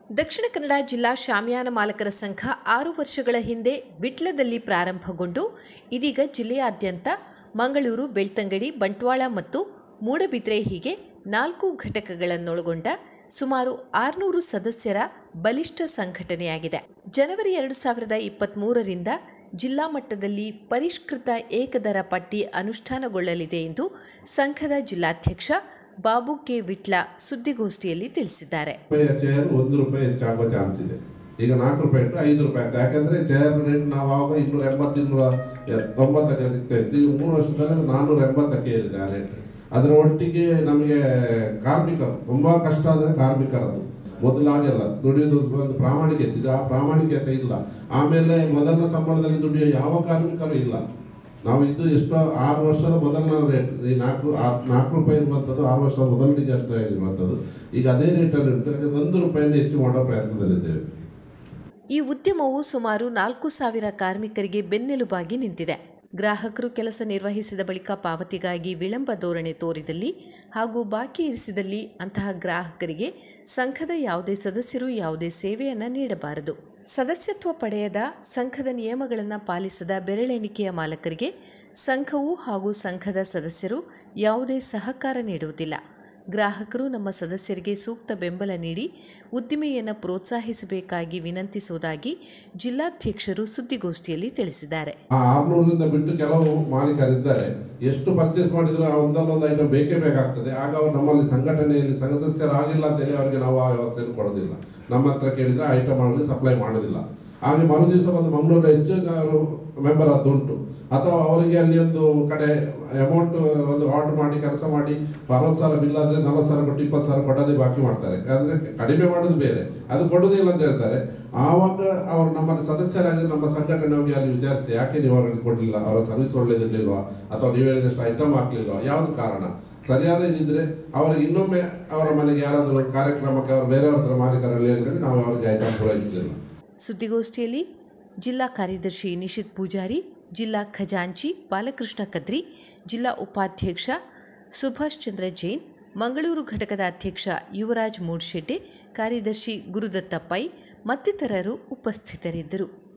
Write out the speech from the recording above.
ದಕ್ಷಿಣ ಕನ್ನಡ ಜಿಲ್ಲಾ ಶಾಮಿಯಾನ ಮಾಲಕರ ಸಂಘ ಆರು ವರ್ಷಗಳ ಹಿಂದೆ ವಿಟ್ಲದಲ್ಲಿ ಪ್ರಾರಂಭಗೊಂಡು ಇದೀಗ ಜಿಲ್ಲೆಯಾದ್ಯಂತ ಮಂಗಳೂರು ಬೆಳ್ತಂಗಡಿ ಬಂಟ್ವಾಳ ಮತ್ತು ಮೂಡಬಿದ್ರೆ ಹೀಗೆ ನಾಲ್ಕು ಘಟಕಗಳನ್ನೊಳಗೊಂಡ ಸುಮಾರು ಆರುನೂರು ಸದಸ್ಯರ ಬಲಿಷ್ಠ ಸಂಘಟನೆಯಾಗಿದೆ ಜನವರಿ ಎರಡು ಸಾವಿರದ ಇಪ್ಪತ್ತ್ಮೂರರಿಂದ ಜಿಲ್ಲಾ ಮಟ್ಟದಲ್ಲಿ ಪರಿಷ್ಕೃತ ಏಕದರ ಪಟ್ಟಿ ಅನುಷ್ಠಾನಗೊಳ್ಳಲಿದೆ ಎಂದು ಸಂಘದ ಜಿಲ್ಲಾಧ್ಯಕ್ಷ ಬಾಬು ಕೆ ವಿಟ್ಲ ಸುದ್ದಿಗೋಷ್ಠಿಯಲ್ಲಿ ತಿಳಿಸಿದ್ದಾರೆ ರೂಪಾಯಿಯ ಚೇರ್ ಒಂದು ರೂಪಾಯಿ ಹೆಚ್ಚಾಗುವ ಚಾನ್ಸ್ ಇದೆ ಈಗ ನಾಲ್ಕು ರೂಪಾಯಿ ಇಟ್ಟು ಐದು ರೂಪಾಯಿ ಆಗ್ತದೆ ಯಾಕಂದ್ರೆ ಚೇರ್ ರೇಟ್ ನಾವು ಆವಾಗ ಇನ್ನೂರ ಎಂಬತ್ತು ಇನ್ನೂರ ಎ- ತೊಂಬತ್ತಕ್ಕೆ ಸಿಗ್ತಾ ಇತ್ತು ಈಗ ಮೂರು ವರ್ಷದಲ್ಲಿ ಅದು ನಾನ್ನೂರ ಎಂಬತ್ತಕ್ಕೆ ಏರಿದೆ ಆ ರೇಟ್ ಅದರ ಒಟ್ಟಿಗೆ ನಮಗೆ ಕಾರ್ಮಿಕರು ತುಂಬಾ ಕಷ್ಟ ಆದರೆ ಕಾರ್ಮಿಕರದು ಮೊದಲಾಗೆಲ್ಲ ದುಡಿಯೋದು ಒಂದು ಪ್ರಾಮಾಣಿಕತೆ ಇದು ಆ ಪ್ರಾಮಾಣಿಕತೆ ಇಲ್ಲ ಆಮೇಲೆ ಮೊದಲನ ಸಂಬಳದಲ್ಲಿ ದುಡಿಯೋ ಯಾವ ಕಾರ್ಮಿಕರು ಇಲ್ಲ ನಾವು ಇದು ಎಷ್ಟೋ ಆರು ವರ್ಷದ ಮೊದಲನ ರೇಟ್ ಈ ನಾಲ್ಕು ಆ- ನಾಲ್ಕು ರೂಪಾಯಿ ಇರುವಂಥದ್ದು ಆರು ವರ್ಷದ ಮೊದಲಿಗೆ ಅಷ್ಟೇ ಇರುವಂಥದ್ದು ಈಗ ಅದೇ ರೇಟಲ್ಲಿ ಉಂಟು ಹಾಗೆ ಒಂದು ರೂಪಾಯಿಂದ ಹೆಚ್ಚು ಮಾಡೋ ಪ್ರಯತ್ನದಲ್ಲಿದ್ದೇವೆ ಈ ಉದ್ಯಮವು ಸುಮಾರು ನಾಲ್ಕು ಸಾವಿರ ಕಾರ್ಮಿಕರಿಗೆ ಬೆನ್ನೆಲುಬಾಗಿ ನಿಂತಿದೆ ಗ್ರಾಹಕರು ಕೆಲಸ ನಿರ್ವಹಿಸಿದ ಬಳಿಕ ಪಾವತಿಗಾಗಿ ವಿಳಂಬ ಧೋರಣೆ ತೋರಿದಲ್ಲಿ ಹಾಗೂ ಬಾಕಿ ಇರಿಸಿದಲ್ಲಿ ಅಂತಹ ಗ್ರಾಹಕರಿಗೆ ಸಂಘದ ಯಾವುದೇ ಸದಸ್ಯರು ಯಾವುದೇ ಸೇವೆಯನ್ನು ನೀಡಬಾರದು ಸದಸ್ಯತ್ವ ಪಡೆಯದ ಸಂಘದ ನಿಯಮಗಳನ್ನು ಪಾಲಿಸದ ಬೆರಳೆಣಿಕೆಯ ಮಾಲಕರಿಗೆ ಸಂಘವು ಹಾಗೂ ಸಂಘದ ಸದಸ್ಯರು ಯಾವುದೇ ಸಹಕಾರ ನೀಡುವುದಿಲ್ಲ ಗ್ರಾಹಕರು ನಮ್ಮ ಸದಸ್ಯರಿಗೆ ಸೂಕ್ತ ಬೆಂಬಲ ನೀಡಿ ಉದ್ದಿಮೆಯನ್ನು ಪ್ರೋತ್ಸಾಹಿಸಬೇಕಾಗಿ ವಿನಂತಿಸುವುದಾಗಿ ಜಿಲ್ಲಾಧ್ಯಕ್ಷರು ಸುದ್ದಿಗೋಷ್ಠಿಯಲ್ಲಿ ತಿಳಿಸಿದ್ದಾರೆ ಆ ಆರ್ನೂರರಿಂದ ಬಿಟ್ಟು ಕೆಲವು ಮಾಲೀಕರಿದ್ದಾರೆ ಎಷ್ಟು ಪರ್ಚೇಸ್ ಮಾಡಿದ್ರು ಆ ಒಂದಲ್ಲ ಒಂದು ಐಟಮ್ ಬೇಕೇ ಬೇಕಾಗ್ತದೆ ಆಗ ಅವರು ನಮ್ಮಲ್ಲಿ ಸಂಘಟನೆಯಲ್ಲಿ ಸದಸ್ಯರಾಗಿಲ್ಲ ಅಂತೇಳಿ ಅವರಿಗೆ ನಾವು ಆ ವ್ಯವಸ್ಥೆಯನ್ನು ಕೊಡೋದಿಲ್ಲ ನಮ್ಮ ಹತ್ರ ಕೇಳಿದ್ರೆ ಐಟಮ್ ಅವರಿಗೆ ಸಪ್ಲೈ ಮಾಡೋದಿಲ್ಲ ಹಾಗೆ ಮರು ದಿವಸ ಬಂದು ಮಂಗಳೂರು ಹೆಚ್ಚು ಅವರು ಮೆಂಬರ್ ಅದು ಉಂಟು ಅಥವಾ ಅವರಿಗೆ ಅಲ್ಲಿ ಒಂದು ಕಡೆ ಅಮೌಂಟ್ ಒಂದು ಆರ್ಡರ್ ಮಾಡಿ ಕೆಲಸ ಮಾಡಿ ಅರವತ್ತು ಸಾವಿರ ಬಿಲ್ ಆದರೆ ನಲವತ್ತು ಸಾವಿರ ಕೊಟ್ಟು ಇಪ್ಪತ್ತು ಸಾವಿರ ಕೊಡೋದೇ ಬಾಕಿ ಮಾಡ್ತಾರೆ ಅಂದರೆ ಕಡಿಮೆ ಮಾಡೋದು ಬೇರೆ ಅದು ಕೊಡೋದಿಲ್ಲ ಅಂತ ಹೇಳ್ತಾರೆ ಆವಾಗ ಅವರು ನಮ್ಮಲ್ಲಿ ಸದಸ್ಯರಾಗಿ ನಮ್ಮ ಸಂಘಟನೆ ಹೋಗಿ ಅಲ್ಲಿ ವಿಚಾರಿಸಿದೆ ಯಾಕೆ ನೀವು ಅವರಿಗೆ ಕೊಡಲಿಲ್ಲ ಅವರ ಸರ್ವಿಸ್ ಒಳ್ಳೇದಿರ್ಲಿಲ್ವಾ ಅಥವಾ ನೀವು ಹೇಳಿದಷ್ಟು ಐಟಮ್ ಹಾಕ್ಲಿಲ್ವಾ ಯಾವ್ದು ಕಾರಣ ಸರಿಯಾದ ಇದಿದ್ರೆ ಅವರಿಗೆ ಇನ್ನೊಮ್ಮೆ ಅವರ ಮನೆಗೆ ಯಾರಾದರೂ ಕಾರ್ಯಕ್ರಮಕ್ಕೆ ಅವರು ಬೇರೆಯವ್ರ ಹತ್ರ ಮಾಲೀಕರಲ್ಲಿ ಹೇಳಿದರೆ ನಾವು ಅವರಿಗೆ ಐಟಮ್ ಪೂರೈಸುವುದಿಲ್ಲ ಸುದ್ದಿಗೋಷ್ಠಿಯಲ್ಲಿ ಜಿಲ್ಲಾ ಕಾರ್ಯದರ್ಶಿ ನಿಶಿತ್ ಪೂಜಾರಿ ಜಿಲ್ಲಾ ಖಜಾಂಚಿ ಬಾಲಕೃಷ್ಣ ಕದ್ರಿ ಜಿಲ್ಲಾ ಉಪಾಧ್ಯಕ್ಷ ಸುಭಾಷ್ ಚಂದ್ರ ಜೈನ್ ಮಂಗಳೂರು ಘಟಕದ ಅಧ್ಯಕ್ಷ ಯುವರಾಜ್ ಮೂಡ್ಶೆಡ್ಡೆ ಕಾರ್ಯದರ್ಶಿ ಗುರುದತ್ತ ಪೈ ಮತ್ತಿತರರು ಉಪಸ್ಥಿತರಿದ್ದರು